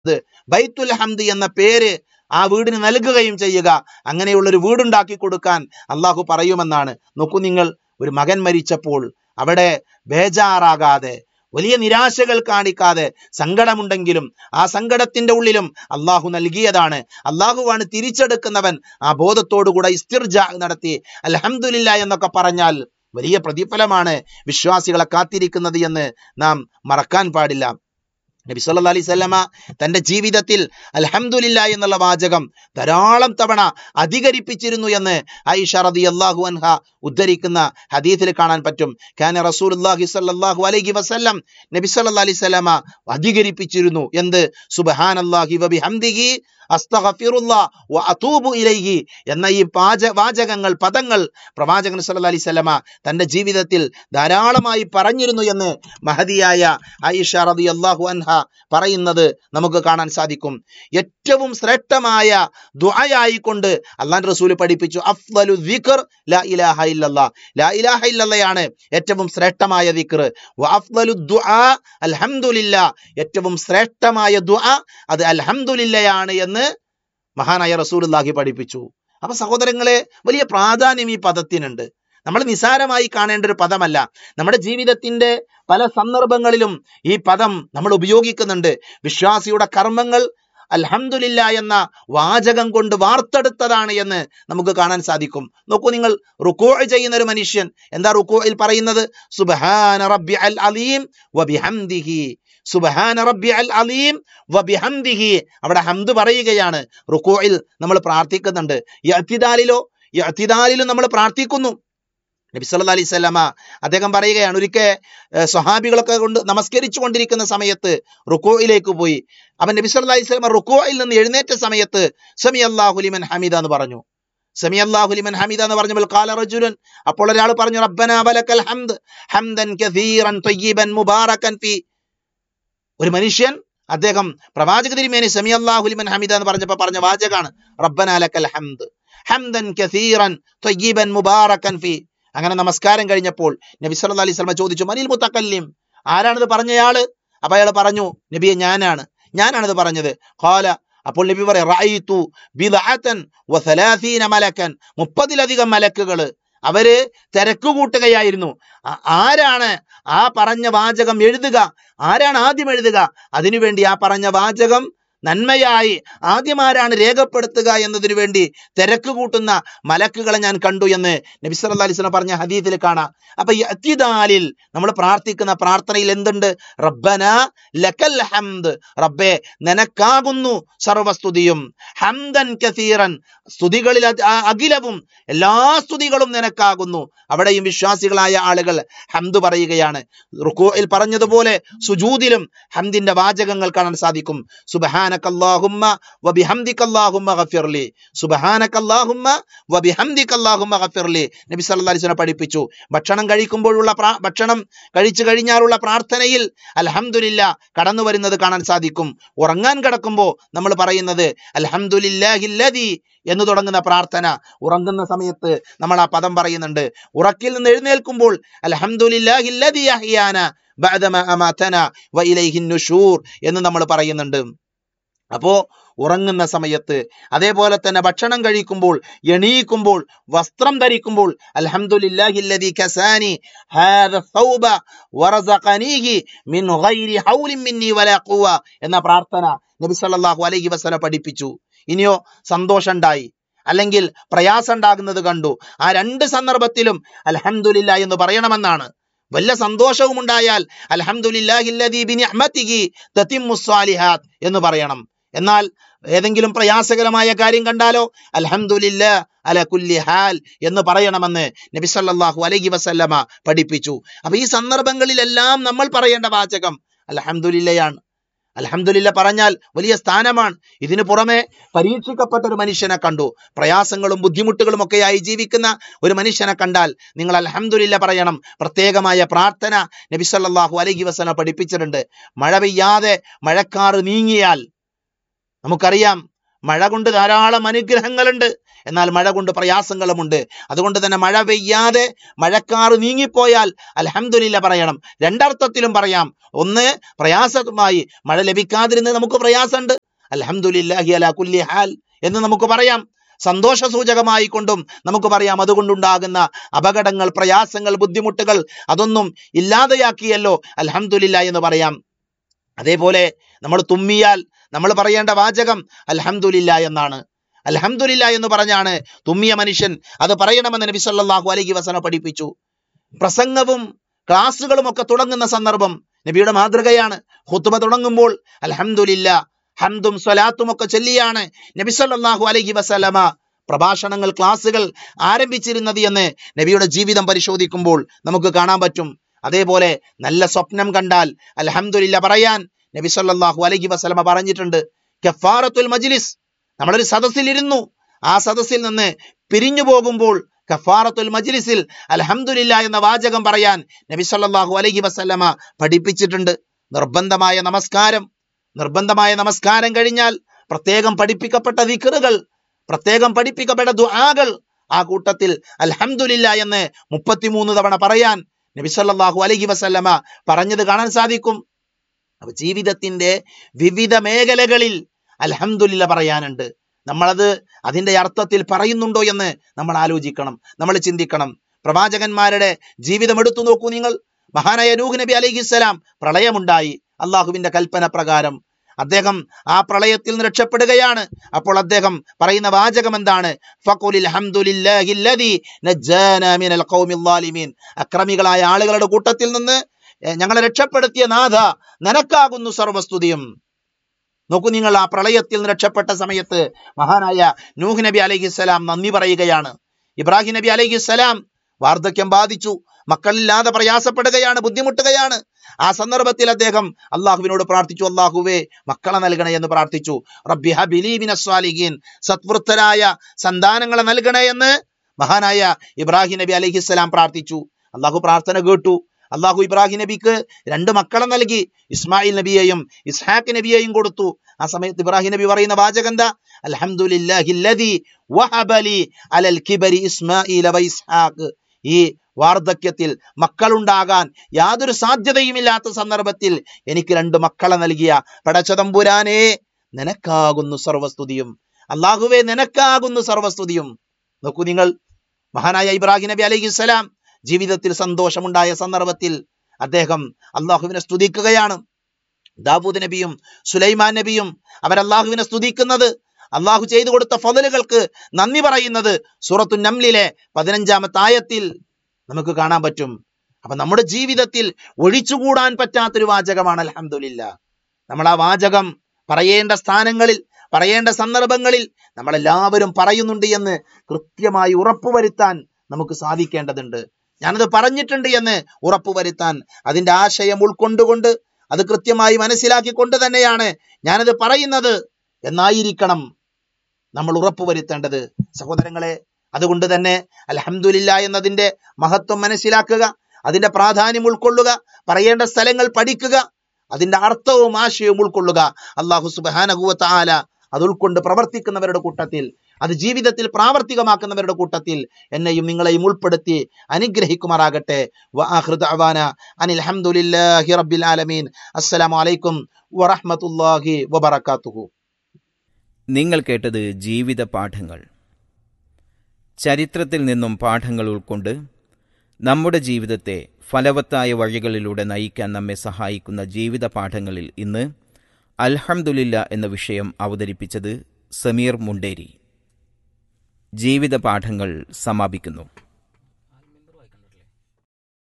ബൈത്തുൽ ഹംദ് എന്ന പേര് ആ വീടിന് നൽകുകയും ചെയ്യുക അങ്ങനെയുള്ള ഒരു വീടുണ്ടാക്കി കൊടുക്കാൻ അള്ളാഹു പറയുമെന്നാണ് നോക്കൂ നിങ്ങൾ ഒരു മകൻ മരിച്ചപ്പോൾ അവിടെ ബേജാറാകാതെ വലിയ നിരാശകൾ കാണിക്കാതെ സങ്കടമുണ്ടെങ്കിലും ആ സങ്കടത്തിന്റെ ഉള്ളിലും അള്ളാഹു നൽകിയതാണ് അള്ളാഹുവാണ് തിരിച്ചെടുക്കുന്നവൻ ആ ബോധത്തോടുകൂടെ ഇസ്തിർജ നടത്തി അൽഹംദുലില്ല എന്നൊക്കെ പറഞ്ഞാൽ വലിയ പ്രതിഫലമാണ് വിശ്വാസികളെ കാത്തിരിക്കുന്നത് എന്ന് നാം മറക്കാൻ പാടില്ല നബി സല്ലല്ലാഹു അലൈഹി വസല്ലമ തന്റെ ജീവിതത്തിൽ അൽഹംദുലില്ല എന്നുള്ള വാചകം ധാരാളം തവണ അധികരിപ്പിച്ചിരുന്നു എന്ന് ഐഷ റളിയല്ലാഹു അൻഹ ഉദ്ധരിക്കുന്ന ഹദീസിൽ കാണാൻ പറ്റും കാന റസൂലുള്ളാഹി സ്വല്ലല്ലാഹു അലൈഹി വസല്ലം നബി സല്ലല്ലാഹു അലൈഹി വസല്ലമ അധികരിപ്പിച്ചിരുന്നു എന്ത് സുബ്ഹാനല്ലാഹി വബിഹംദിഹി അസ്തഗ്ഫിറുല്ലാ വ അതൂബു ഇലൈഹി എന്ന ഈ പാച വാചകങ്ങൾ പദങ്ങൾ പ്രവാചകൻ സല്ലല്ലാഹു അലൈഹി വസല്ലമ തന്റെ ജീവിതത്തിൽ ധാരാളമായി പറഞ്ഞിരുന്നു എന്ന് മഹതിയായ ഐഷ റളിയല്ലാഹു അൻഹ പറയുന്നത് നമുക്ക് കാണാൻ സാധിക്കും ഏറ്റവും ശ്രേഷ്ഠമായ ദുആയായിക്കൊണ്ട് അള്ളാഹ് റസൂൽ പഠിപ്പിച്ചു അഫ്ദലു ദിക്ർ ലാ ഇലാഹ ഇല്ലല്ലാ ലാ ഇലാഹ ഇല്ലല്ലയാണ് ഏറ്റവും ശ്രേഷ്ഠമായ ദിക്ർ വ അഫ്ദലു ദുആ അൽഹംദുലില്ലാ ഏറ്റവും ശ്രേഷ്ഠമായ ദുആ അത് അൽഹംദുലില്ലയാണ് എന്ന് മഹാനായ റസൂലുള്ളാഹി പഠിപ്പിച്ചു അപ്പൊ സഹോദരങ്ങളെ വലിയ പ്രാധാന്യം ഈ പദത്തിനുണ്ട് നമ്മൾ നിസാരമായി കാണേണ്ട ഒരു പദമല്ല നമ്മുടെ ജീവിതത്തിന്റെ പല സന്ദർഭങ്ങളിലും ഈ പദം നമ്മൾ ഉപയോഗിക്കുന്നുണ്ട് വിശ്വാസിയുടെ കർമ്മങ്ങൾ അൽഹംദുലില്ല എന്ന വാചകം കൊണ്ട് വാർത്തെടുത്തതാണ് എന്ന് നമുക്ക് കാണാൻ സാധിക്കും നോക്കൂ നിങ്ങൾ റുക്കോ ചെയ്യുന്ന ഒരു മനുഷ്യൻ എന്താ റുക്കോയിൽ പറയുന്നത് സുബ്ഹാന റബ്ബി അൽ അലീം വബിഹംദിഹി സുബ്ഹാന റബ്ബി അൽ അലീം വബിഹംദിഹി അവിടെ ഹംദ് പറയുകയാണ് റുക്കോയിൽ നമ്മൾ പ്രാർത്ഥിക്കുന്നുണ്ട് യത്തിദാലിലോ യത്തിദാലിലും നമ്മൾ പ്രാർത്ഥിക്കുന്നു നബി സല്ലല്ലാഹു അലൈഹി സ്വലമ അദ്ദേഹം പറയുകയാണ് ഒരിക്കൽ ഏഹ്, സ്വഹാബികളൊക്കെ കൊണ്ട് നമസ്കരിച്ചു കൊണ്ടിരിക്കുന്ന സമയത്ത് റുക്കോയിലേക്ക് പോയി അവൻ നബി സല്ലല്ലാഹു അലൈഹി സ്വലമ റുക്കോയിൽ നിന്ന് എഴുന്നേറ്റ സമയത്ത് സമി അല്ലാഹു ലിമൻ ഹമീദ എന്ന് പറഞ്ഞു സമി അല്ലാഹു ലിമൻ ഹമീദ എന്ന് പറഞ്ഞപ്പോൾ കാല റജുലൻ അപ്പോൾ ഒരാൾ പറഞ്ഞു റബ്ബന വലക്കൽ ഹംദ് ഹംദൻ കസീറൻ ത്വയ്യിബൻ മുബാറകൻ ഫീ ഒരു മനുഷ്യൻ അദ്ദേഹം പ്രവാചക തിരുമേനി സമി അല്ലാഹു ലിമൻ ഹമീദ എന്ന് പറഞ്ഞപ്പോൾ പറഞ്ഞ വാചകാണ് റബ്ബന ലക്കൽ ഹംദ് ഹംദൻ കസീറൻ ത്വയ്യിബൻ മുബാറകൻ ഫീ അങ്ങനെ നമസ്കാരം കഴിഞ്ഞപ്പോൾ നബി സല്ലല്ലാഹു അലൈഹി വസല്ലം ചോദിച്ചു മനിൽ മുത്തക്കല്ലിം ആരാണിത് പറഞ്ഞയാള് അപ്പൊ അയാൾ പറഞ്ഞു നബിയെ ഞാനാണ് ഞാനാണിത് പറഞ്ഞത് ഖാല അപ്പോൾ നബി പറയാം റഅയ്തു ബിദ്അതൻ വസലാസീന മലക്കൻ മുപ്പതിലധികം മലക്കുകൾ അവര് തിരക്ക് കൂട്ടുകയായിരുന്നു ആ- ആരാണ് ആ പറഞ്ഞ വാചകം എഴുതുക ആരാണ് ആദ്യം എഴുതുക അതിനുവേണ്ടി ആ പറഞ്ഞ വാചകം നന്മയായി ആദ്യം ആരാണ് രേഖപ്പെടുത്തുക എന്നതിനു വേണ്ടി തിരക്ക് കൂട്ടുന്ന മലക്കുകളെ ഞാൻ കണ്ടു എന്ന് നബി സല്ലല്ലാഹു അലൈഹി വസല്ലം പറഞ്ഞ ഹദീസിൽ കാണാം അപ്പൊ ഈ അത്തിദാലിൽ നമ്മൾ പ്രാർത്ഥിക്കുന്ന പ്രാർത്ഥനയിൽ എന്തുണ്ട് റബ്ബന ലക്കൽ ഹംദ് റബ്ബേ നിനക്കാകുന്നു സർവസ്തുതിയും ഹംദൻ കസീറൻ സ്തുതികളിൽ അത് ആ അഖിലവും എല്ലാ സ്തുതികളും നിനക്കാകുന്നു അവിടെയും വിശ്വാസികളായ ആളുകൾ ഹംദ് പറയുകയാണ് റുക്കോയിൽ പറഞ്ഞതുപോലെ സുജൂദിലും ഹംദിന്റെ വാചകങ്ങൾ കാണാൻ സാധിക്കും സുബ്ഹാനകല്ലാഹുമ്മ വബിഹംദികല്ലാഹുമ്മ ഗഫിർലി സുബ്ഹാനകല്ലാഹുമ്മ വബിഹംദികല്ലാഹുമ്മ ഗഫിർലി നബി സല്ലല്ലാഹു അലൈഹി വസല്ലം പഠിപ്പിച്ചു ഭക്ഷണം കഴിക്കുമ്പോഴുള്ള പ്രാ- ഭക്ഷണം കഴിച്ചു കഴിഞ്ഞാലുള്ള പ്രാർത്ഥനയിൽ അൽഹംദുലില്ല കടന്നു വരുന്നത് കാണാൻ സാധിക്കും ഉറങ്ങാൻ കിടക്കുമ്പോൾ നമ്മൾ പറയുന്നത് അൽഹംദുലില്ലാഹില്ലദി എന്ന് തുടങ്ങുന്ന പ്രാർത്ഥന ഉറങ്ങുന്ന സമയത്ത് നമ്മൾ ആ പദം പറയുന്നുണ്ട് ഉറക്കിൽ നിന്ന് എഴുന്നേൽക്കുമ്പോൾ അൽഹംദുലില്ലാഹില്ലദി അഹ്യാന ബഅദമ അമാതന വ ഇലൈഹിൻ നുഷൂർ എന്ന് നമ്മൾ പറയുന്നുണ്ട് അപ്പോ ഉറങ്ങുന്ന സമയത്ത് അതേപോലെ തന്നെ ഭക്ഷണം കഴിക്കുമ്പോൾ എണീക്കുമ്പോൾ വസ്ത്രം ധരിക്കുമ്പോൾ അൽഹംദുലില്ലാഹില്ലദി കസാനി ഹാദ ثوب വറസഖനീഹി മിൻ ഗൈരി ഹൗലിൻ മിന്നി വലാ ഖുവ എന്ന പ്രാർത്ഥന നബി സല്ലല്ലാഹു അലൈഹി വസല്ലം പഠിപ്പിച്ചു ഇനിയോ സന്തോഷം ഉണ്ടായി അല്ലെങ്കിൽ പ്രയാസം ഉണ്ടാകുന്നത് കണ്ടു ആ രണ്ട് സന്ദർഭത്തിലും അൽഹംദുലില്ല എന്ന് പറയണമെന്നാണ് വല്ല സന്തോഷവും ഉണ്ടായാൽ അൽഹംദുലില്ലാഹില്ലദീ ബിനിഅ്മതിഹി തതിമ്മുസ് സ്വാലിഹാത്ത് എന്ന് പറയണം എന്നാൽ ഏതെങ്കിലും പ്രയാസകരമായ കാര്യം കണ്ടാലോ അൽഹംദുലില്ല അല കുല്ലി ഹാൽ എന്ന് പറയണമെന്ന് നബി സല്ലല്ലാഹു അലൈഹി വസല്ലമ പഠിപ്പിച്ചു അപ്പൊ ഈ സന്ദർഭങ്ങളിലെല്ലാം നമ്മൾ പറയേണ്ട വാചകം അൽഹംദുലില്ലയാണ് അൽഹംദുലില്ല പറഞ്ഞാൽ വലിയ സ്ഥാനമാണ് ഇതിനു പുറമെ പരീക്ഷിക്കപ്പെട്ട ഒരു മനുഷ്യനെ കണ്ടു പ്രയാസങ്ങളും ബുദ്ധിമുട്ടുകളും ഒക്കെയായി ജീവിക്കുന്ന ഒരു മനുഷ്യനെ കണ്ടാൽ നിങ്ങൾ അൽഹംദുലില്ല പറയണം പ്രത്യേകമായ പ്രാർത്ഥന നബി സല്ലല്ലാഹു അലൈഹി വസല്ലം പഠിപ്പിച്ചിട്ടുണ്ട് മഴ പെയ്യാതെ മഴക്കാറ് നീങ്ങിയാൽ നമുക്കറിയാം മഴ കൊണ്ട് ധാരാളം അനുഗ്രഹങ്ങളുണ്ട് എന്നാൽ മഴ കൊണ്ട് പ്രയാസങ്ങളുമുണ്ട് അതുകൊണ്ട് തന്നെ മഴ പെയ്യാതെ മഴക്കാറ് നീങ്ങിപ്പോയാൽ അൽഹംദുലില്ല പറയണം രണ്ടർത്ഥത്തിലും പറയാം ഒന്ന് പ്രയാസമായി മഴ ലഭിക്കാതിരുന്ന് നമുക്ക് പ്രയാസമുണ്ട് അൽഹംദുലില്ലാഹി അലാ കുല്ലി ഹാൽ എന്ന് നമുക്ക് പറയാം സന്തോഷ സൂചകമായി കൊണ്ടും നമുക്ക് പറയാം അതുകൊണ്ടുണ്ടാകുന്ന അപകടങ്ങൾ പ്രയാസങ്ങൾ ബുദ്ധിമുട്ടുകൾ അതൊന്നും ഇല്ലാതെയാക്കിയല്ലോ അൽഹംദുലില്ല എന്ന് പറയാം അതേപോലെ നമ്മൾ തുമ്മിയാൽ നമ്മൾ പറയേണ്ട വാചകം അൽഹംദുലില്ല എന്നാണ് അൽഹംദുലില്ല എന്ന് പറഞ്ഞാണ് തുമ്മിയ മനുഷ്യൻ അത് പറയണമെന്ന് നബി സല്ലല്ലാഹു അലൈഹി വസല്ലം പഠിപ്പിച്ചു പ്രസംഗവും ക്ലാസ്സുകളും ഒക്കെ തുടങ്ങുന്ന സന്ദർഭം നബിയുടെ മാതൃകയാണ് ഹുത്തുബ തുടങ്ങുമ്പോൾ അൽഹംദുലില്ല ഹംദും സ്വലാത്തും ഒക്കെ ചൊല്ലിയാണ് നബി സല്ലല്ലാഹു അലൈഹി വസല്ലമ പ്രഭാഷണങ്ങൾ ക്ലാസ്സുകൾ ആരംഭിച്ചിരുന്നത് എന്ന് നബിയുടെ ജീവിതം പരിശോധിക്കുമ്പോൾ നമുക്ക് കാണാൻ പറ്റും അതേപോലെ നല്ല സ്വപ്നം കണ്ടാൽ അൽഹംദുലില്ല പറയാൻ നബി സല്ലല്ലാഹു അലൈഹി വസല്ലമ പറഞ്ഞിട്ടുണ്ട് കഫാറത്തുൽ മജ്ലിസ് നമ്മളൊരു സദസ്സിൽ ഇരുന്നു ആ സദസ്സിൽ നിന്ന് പിരിഞ്ഞു പോകുമ്പോൾ കഫാറത്തുൽ മജ്ലിസിൽ അൽഹംദുലില്ല എന്ന വാചകം പറയാൻ നബി സല്ലല്ലാഹു അലൈഹി വസല്ലമ പഠിപ്പിച്ചിട്ടുണ്ട് നിർബന്ധമായ നമസ്കാരം നിർബന്ധമായ നമസ്കാരം കഴിഞ്ഞാൽ പ്രത്യേകം പഠിപ്പിക്കപ്പെട്ട ദിക്റുകൾ പ്രത്യേകം പഠിപ്പിക്കപ്പെട്ട ദുആകൾ ആ കൂട്ടത്തിൽ അൽഹംദുലില്ല എന്ന് മുപ്പത്തിമൂന്ന് തവണ പറയാൻ നബി സല്ലല്ലാഹു അലൈഹി വസല്ലമ പറഞ്ഞത് കാണാൻ സാധിക്കും അപ്പൊ ജീവിതത്തിന്റെ വിവിധ മേഖലകളിൽ അൽഹംദുലില്ല പറയാനുണ്ട് നമ്മളത് അതിന്റെ അർത്ഥത്തിൽ പറയുന്നുണ്ടോ എന്ന് നമ്മൾ ആലോചിക്കണം നമ്മൾ ചിന്തിക്കണം പ്രവാചകന്മാരുടെ ജീവിതം എടുത്തു നോക്കൂ നിങ്ങൾ മഹാനായ നൂഹ് നബി അലൈഹിസ്സലാം പ്രളയമുണ്ടായി അള്ളാഹുവിന്റെ കൽപ്പന പ്രകാരം അദ്ദേഹം ആ പ്രളയത്തിൽ നിന്ന് രക്ഷപ്പെടുകയാണ് അപ്പോൾ അദ്ദേഹം പറയുന്ന വാചകം എന്താണ് ഫഖുലിൽ ഹംദുലില്ലാഹില്ലദീ നജ്ജാനാ മിനൽ ഖൗമിൽ ളാലിമീൻ അക്രമികളായ ആളുകളുടെ കൂട്ടത്തിൽ നിന്ന് എ, ഞങ്ങളെ രക്ഷപ്പെടുത്തിയ നാഥ നിനക്കാകുന്നു സർവസ്തുതിയും നോക്കൂ നിങ്ങൾ ആ പ്രളയത്തിൽ നിന്ന് രക്ഷപ്പെട്ട സമയത്ത് മഹാനായ നൂഹ് നബി അലൈഹിസ്സലാം നന്ദി പറയുകയാണ് ഇബ്രാഹിം നബി അലൈഹിസ്സലാം വാർദ്ധക്യം ബാധിച്ചു മക്കളില്ലാതെ പ്രയാസപ്പെടുകയാണ് ബുദ്ധിമുട്ടുകയാണ് ആ സന്ദർഭത്തിൽ അദ്ദേഹം അള്ളാഹുവിനോട് പ്രാർത്ഥിച്ചു അള്ളാഹുവേ മക്കളെ നൽകണേ എന്ന് പ്രാർത്ഥിച്ചു റബ്ബി ഹബിലി മിനസ് സ്വാലിഹീൻ സത്വൃത്തരായ സന്താനങ്ങളെ നൽകണേ എന്ന് മഹാനായ ഇബ്രാഹിം നബി അലൈഹിസ്സലാം പ്രാർത്ഥിച്ചു അള്ളാഹു പ്രാർത്ഥന കേട്ടു അള്ളാഹു ഇബ്രാഹിം നബിക്ക് രണ്ട് മക്കളെ നൽകി ഇസ്മായിൽ നബിയെയും ഇസ്ഹാഖ് നബിയെയും കൊടുത്തു ആ സമയത്ത് ഇബ്രാഹിം നബി പറയുന്ന വാചകം എന്താ അൽഹംദുലില്ലാഹില്ലദീ വഹബലി അലൽ കിബരി ഇസ്മായിൽ വ ഇസ്ഹാഖ് ഈ വാർദ്ധക്യത്തിൽ മക്കളുണ്ടാകാൻ യാതൊരു സാധ്യതയുമില്ലാത്ത സന്ദർഭത്തിൽ എനിക്ക് രണ്ട് മക്കളെ നൽകിയ പടച്ചതമ്പുരാനേ നിനക്കാകുന്നു സർവസ്തുതിയും അള്ളാഹുവേ നിനക്കാകുന്നു സർവസ്തുതിയും നോക്കൂ നിങ്ങൾ മഹാനായ ഇബ്രാഹിം നബി അലൈഹിസ്സലാം ജീവിതത്തിൽ സന്തോഷമുണ്ടായ സന്ദർഭത്തിൽ അദ്ദേഹം അള്ളാഹുവിനെ സ്തുതിക്കുകയാണ് ദാവൂദ് നബിയും സുലൈമാൻ നബിയും അവർ അള്ളാഹുവിനെ സ്തുതിക്കുന്നത് അള്ളാഹു ചെയ്തു കൊടുത്ത ഫضലുകൾക്ക് നന്ദി പറയുന്നത് സൂറത്തു നംലിലെ പതിനഞ്ചാമത്തെ ആയത്തിൽ നമുക്ക് കാണാൻ പറ്റും അപ്പൊ നമ്മുടെ ജീവിതത്തിൽ ഒഴിച്ചുകൂടാൻ പറ്റാത്തൊരു വാചകമാണ് അൽഹംദുലില്ല നമ്മൾ ആ വാചകം പറയേണ്ട സ്ഥാനങ്ങളിൽ പറയേണ്ട സന്ദർഭങ്ങളിൽ നമ്മളെല്ലാവരും പറയുന്നുണ്ട് എന്ന് കൃത്യമായി ഉറപ്പുവരുത്താൻ നമുക്ക് സാധിക്കേണ്ടതുണ്ട് ഞാനത് പറഞ്ഞിട്ടുണ്ട് എന്ന് ഉറപ്പുവരുത്താൻ അതിന്റെ ആശയം ഉൾക്കൊണ്ടുകൊണ്ട് അത് കൃത്യമായി മനസ്സിലാക്കിക്കൊണ്ട് തന്നെയാണ് ഞാനത് പറയുന്നത് എന്നായിരിക്കണം നമ്മൾ ഉറപ്പുവരുത്തേണ്ടത് സഹോദരങ്ങളെ അതുകൊണ്ട് തന്നെ അലഹമുല്ല എന്നതിന്റെ മഹത്വം മനസ്സിലാക്കുക അതിന്റെ പ്രാധാന്യം ഉൾക്കൊള്ളുക പറയേണ്ട സ്ഥലങ്ങൾ പഠിക്കുക അതിന്റെ അർത്ഥവും ആശയവും ഉൾക്കൊള്ളുക അള്ളാഹു സുബാനഹുവ ആല അത് ഉൾക്കൊണ്ട് പ്രവർത്തിക്കുന്നവരുടെ കൂട്ടത്തിൽ അത് ജീവിതത്തിൽ പ്രാവർത്തികമാക്കുന്നവരുടെ കൂട്ടത്തിൽ എന്നെയും നിങ്ങളെയും ഉൾപ്പെടുത്തി അനുഗ്രഹിക്കുമാറാകട്ടെ അനിൽ ഹംദുലില്ലാഹി റബ്ബിൽ ആലമീൻ അസ്സലാമു അലൈക്കും വറഹ്മത്തുള്ളാഹി വബറകാതുഹു നിങ്ങൾ കേട്ടത് ജീവിത പാഠങ്ങൾ ചരിത്രത്തിൽ നിന്നും പാഠങ്ങൾ ഉൾക്കൊണ്ട് നമ്മുടെ ജീവിതത്തെ ഫലവത്തായ വഴികളിലൂടെ നയിക്കാൻ നമ്മെ സഹായിക്കുന്ന ജീവിത പാഠങ്ങളിൽ ഇന്ന് അൽഹംദുലില്ല എന്ന വിഷയം അവതരിപ്പിച്ചത് സമീർ മുണ്ടേരി ജീവിത പാഠങ്ങൾ സമാപിക്കുന്നു